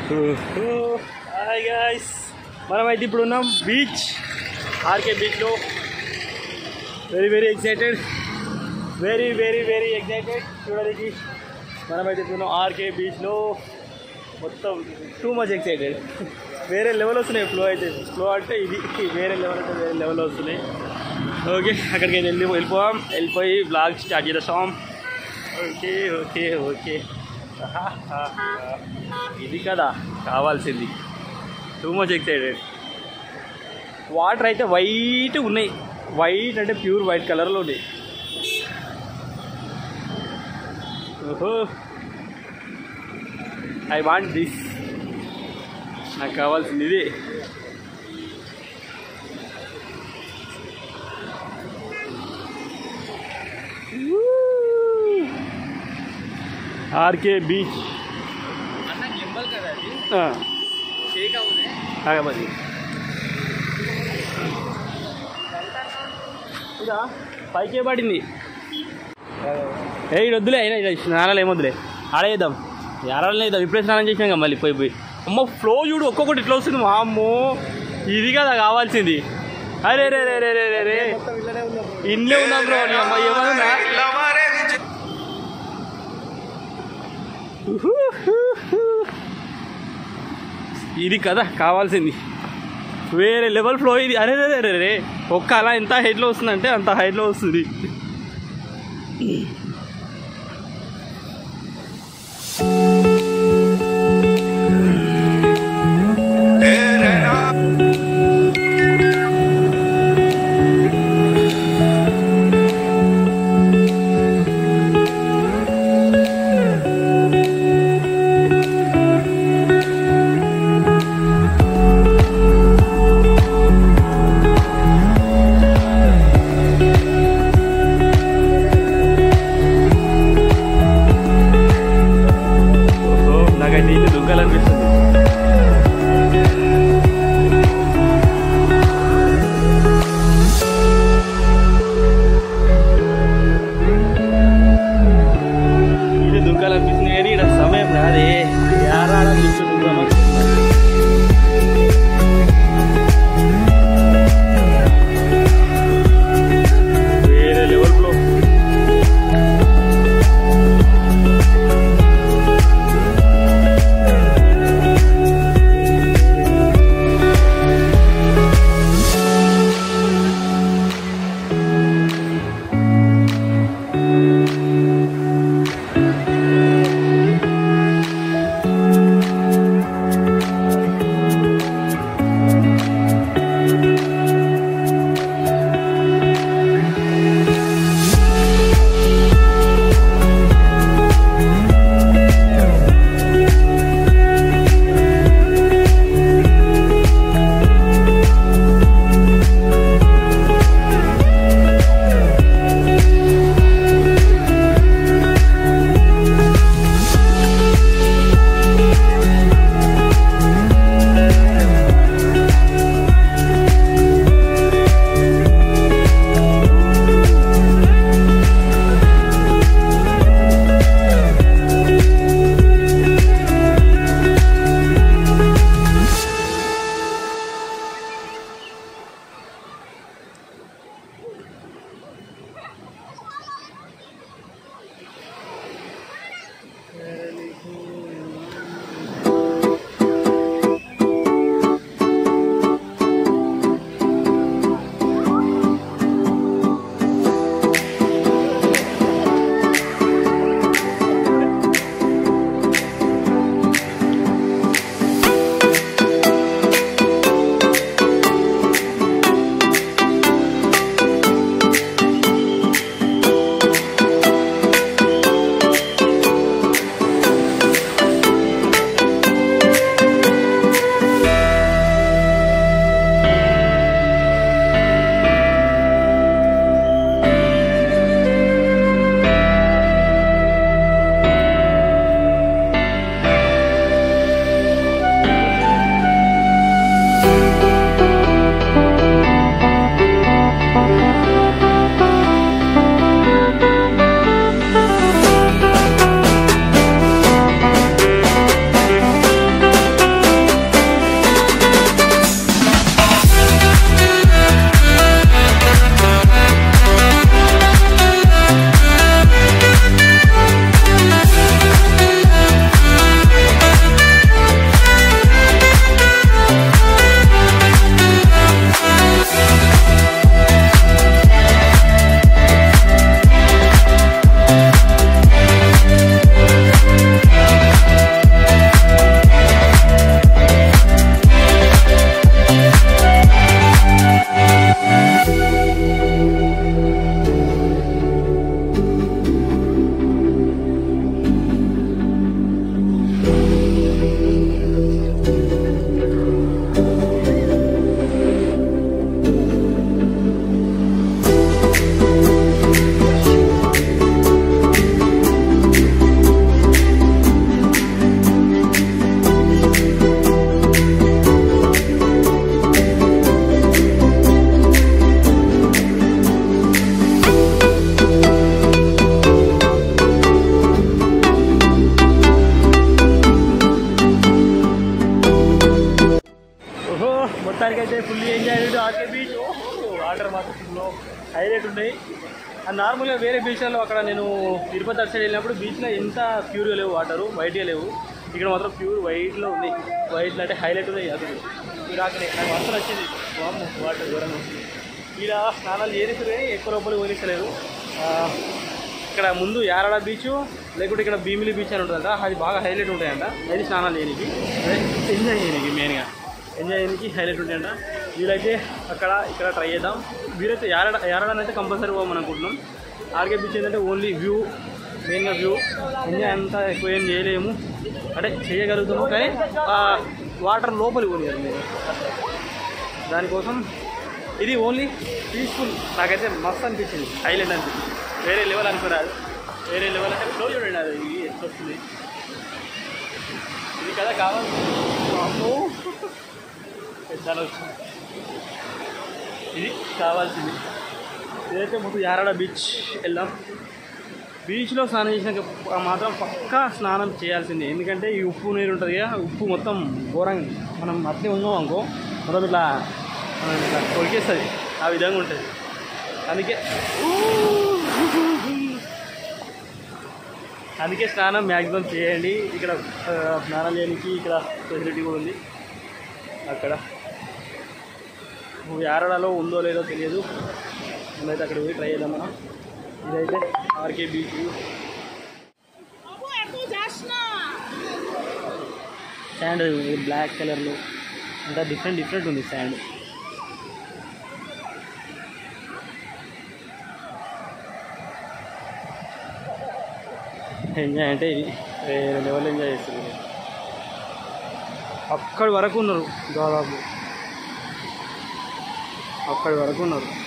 hi guys మనమైతే ఇప్పుడు ఉన్నాం బీచ్ ఆర్కే బీచ్లో very very excited very very very excited చూడడానికి మనమైతే ఇప్పుడు ఉన్నాం ఆర్కే బీచ్లో మొత్తం టూ మచ్ ఎక్సైటెడ్ వేరే లెవెల్ వస్తున్నాయి ఫ్లో అయితే ఫ్లో అంటే ఇది వేరే లెవెల్ అంటే వేరే లెవెల్ వస్తున్నాయి ఓకే అక్కడికి వెళ్ళి వెళ్ళిపోయాం వెళ్ళిపోయి బ్లాగ్ స్టార్ట్ చేస్తాం ఓకే ఓకే ఓకే ఆహా, ఇది కదా కావాల్సింది టూ మచ్ ఎక్సైటెడ్ వాటర్ అయితే వైట్ ఉన్నాయి వైట్ అంటే ప్యూర్ వైట్ కలర్లో ఉన్నాయి ఓహో ఐ వాంట్ దిస్ నాకు కావాల్సింది ఇది ఆర్కే బీచ్ అన్న గింబల్ కదా అది షేక్ అవునే ఆగమది ఇదా పైకే పడింది ఏ ఇటు వద్దులే అయినా ఇలా స్నానాలు ఏమొద్దులే ఆడేద్దాం ఎరాలు వేద్దాం ఇప్పుడే స్నానం చేసినాం కదా మళ్ళీ పోయి పోయి అమ్మ ఫ్లో చూడు ఒక్కొక్కటి ఇట్లా వస్తుంది మా అమ్మో ఇది కదా కావాల్సింది అరే రే రే రే రే రే రే ఇన్లే ఉన్నాం బ్రో నీ అమ్మ ఏమన్నా ఇది కదా కావాల్సింది వేరే లెవెల్ ఫ్లో ఇది అరే రే రే రే ఒక్క అలా ఎంత హైట్లో వస్తుందంటే అంత హైట్లో వస్తుంది ఓహో నాకైతే ఇల్లు దుంకాలనిపిస్తుంది ఇల్లు దుంకాలనిపిస్తుంది కానీ ఇక్కడ సమయం రాదే యారాడ దుంకుతుందామా వేరే లెవెల్లో మొత్తానికి అయితే fully enjoy RK beach water మాత్రం ఫుల్లో హైలైట్ ఉన్నాయి అండ్ నార్మల్గా వేరే బీచ్లలో అక్కడ నేను తిరుపతి అటు సైడ్ వెళ్ళినప్పుడు బీచ్లో ఎంత ప్యూర్గా లేవు వాటర్ వైట్గా లేవు ఇక్కడ మాత్రం ప్యూర్ వైట్లో ఉంది వైట్లో అంటే హైలైట్ ఉన్నాయి అసలు మీరు అక్కడ నాకు మాత్రం వచ్చింది వామ్మో, వాటర్ ఘోరంగా ఉంది ఇలా స్నానాలు చేయనిస్తారు కానీ ఎక్కువ లోపలికి పోనిస్తలేదు ఆ, ఇక్కడ ముందు యారాడ బీచ్ లేకుంటే ఇక్కడ భీమిలి బీచ్ అని ఉంటుందంట అది బాగా హైలైట్ ఉంటాయంట అది స్నానాలు చేయడానికి అదే ఎంజాయ్ చేయడానికి మెయిన్గా ఎంజాయ్ చేయడానికి హైలైట్ ఉంటాయంట వీలైతే అక్కడ ఇక్కడ ట్రై చేద్దాం వీరైతే యారడ యారడాన్ని అయితే కంపల్సరీ పోమని అనుకుంటున్నాం ఆర్కే బీచ్ ఏంటంటే ఓన్లీ వ్యూ మెయిన్గా వ్యూ ఎంజాయ్ అంతా ఎక్కువ ఏం చేయలేము అంటే చేయగలుగుతాము కానీ ఆ వాటర్ లోపలికి పోనీయాలి మీరు దానికోసం ఇది ఓన్లీ పీస్ఫుల్ నాకైతే మస్తు అనిపించింది హైలైట్ అనిపించింది వేరే లెవెల్ అనుకున్నారు వేరే లెవెల్ అంటే ఫ్లో చూడండి అది ఇది ఎంత వస్తుంది ఇది కదా కావాలి అమ్మో పెద్ద వచ్చింది ఇది కావాల్సింది ఇదైతే ముందు యారాడ బీచ్ వెళ్దాం బీచ్లో స్నానం చేసినాక ప- మాత్రం పక్కా స్నానం చేయాల్సిందే ఎందుకంటే ఈ ఉప్పు నీరు ఉంటుంది కదా ఉప్పు మొత్తం ఘోరంగా మనం అట్లే ఉన్నాం అనుకో మొత్తం ఇట్లా మనం ఇట్లా కొరికేస్తుంది ఆ విధంగా ఉంటుంది అందుకే అందుకే స్నానం మ్యాక్సిమం చేయండి ఇక్కడ ఆ, స్నానం చేయడానికి ఇక్కడ ఫెసిలిటీ కూడా ఉంది అక్కడ యారడాలో ఉందో లేదో తెలియదు మనమైతే అక్కడ పోయి ట్రై చేద్దాం మనం ఇదైతే ఆర్కే బీచ్ శాండ్ బ్లాక్ కలర్లో అంతా డిఫరెంట్ డిఫరెంట్ ఉంది శాండ్ ఎంజాయ్ అంటే ఇది వేరే లెవెల్ ఎంజాయ్ చేస్తుంది అక్కడి వరకు ఉన్నారు దాదాపు అక్కడి వరకు ఉన్నారు